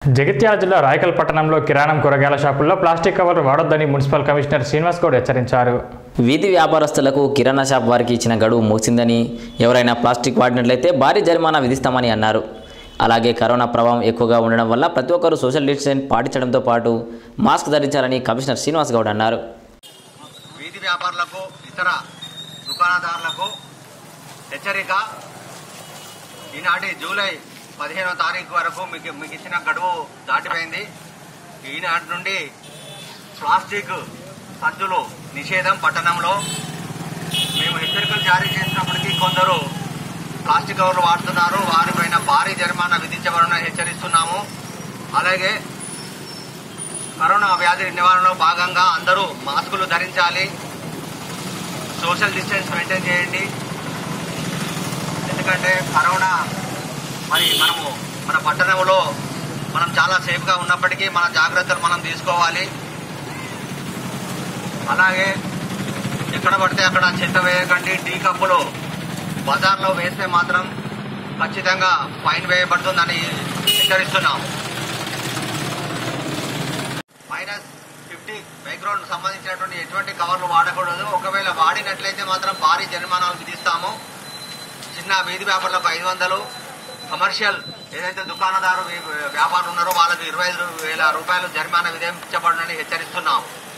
జగిత్యాల జిల్లా రాయకల్ పట్టణంలో కిరాణం కూరగాయల షాపుల్లో ప్లాస్టిక్ కవర్లు వాడొద్దని మున్సిపల్ కమిషనర్ శ్రీనివాస్ గౌడ్ హెచ్చరించారు వీధి వ్యాపారస్తులకు కిరాణా షాప్ వారికి ఇచ్చిన గడువు ముగిసిందని ఎవరైనా ప్లాస్టిక్ వాడినట్లయితే భారీ జరిమానా విధిస్తామని అన్నారు అలాగే కరోనా ప్రభావం ఎక్కువగా ఉండడం వల్ల ప్రతి ఒక్కరూ సోషల్ డిస్టెన్స్ పాటించడంతో పాటు మాస్క్ ధరించాలని కమిషనర్ శ్రీనివాస్ గౌడ్ అన్నారు వీధి వ్యాపారులకు ఇతర దుకాణదారులకు హెచ్చరిక ఈనాటి జూలై పదిహేనో తారీఖు వరకు మీకు మీకు ఇచ్చిన గడువు దాటిపోయింది ఈనాటి నుండి ప్లాస్టిక్ సంచులు నిషేధం పట్టణంలో మేము హెచ్చరికలు జారీ చేసినప్పటికీ కొందరు ప్లాస్టిక్ కవర్లు వాడుతున్నారు వారిపైన భారీ జరిమానా విధించబడిన హెచ్చరిస్తున్నాము అలాగే కరోనా వ్యాధి నివారణలో భాగంగా అందరూ మాస్కులు ధరించాలి సోషల్ డిస్టెన్స్ మెయింటైన్ చేయండి ఎందుకంటే కరోనా మరి మనము మన పట్టణంలో మనం చాలా సేఫ్గా ఉన్నప్పటికీ మన జాగ్రత్తలు మనం తీసుకోవాలి అలాగే ఎక్కడ పడితే అక్కడ చెత్త వేయకండి టీ కప్పులు బజార్లో వేస్తే మాత్రం ఖచ్చితంగా ఫైన్ వేయబడుతుందని హెచ్చరిస్తున్నాం మైనస్ ఫిఫ్టీ బ్యాక్గ్రౌండ్ సంబంధించినటువంటి ఎటువంటి కవర్లు వాడకూడదు ఒకవేళ వాడినట్లయితే మాత్రం భారీ జరిమానాలు విధిస్తాము చిన్న వీధి వ్యాపారులకు ఐదు వందలు కమర్షియల్ ఏదైతే దుకాణదారు వ్యాపారులు ఉన్నారో వాళ్ళకి ఇరవై ఐదు వేల రూపాయలు జరిమానా విధించబడనని హెచ్చరిస్తున్నాం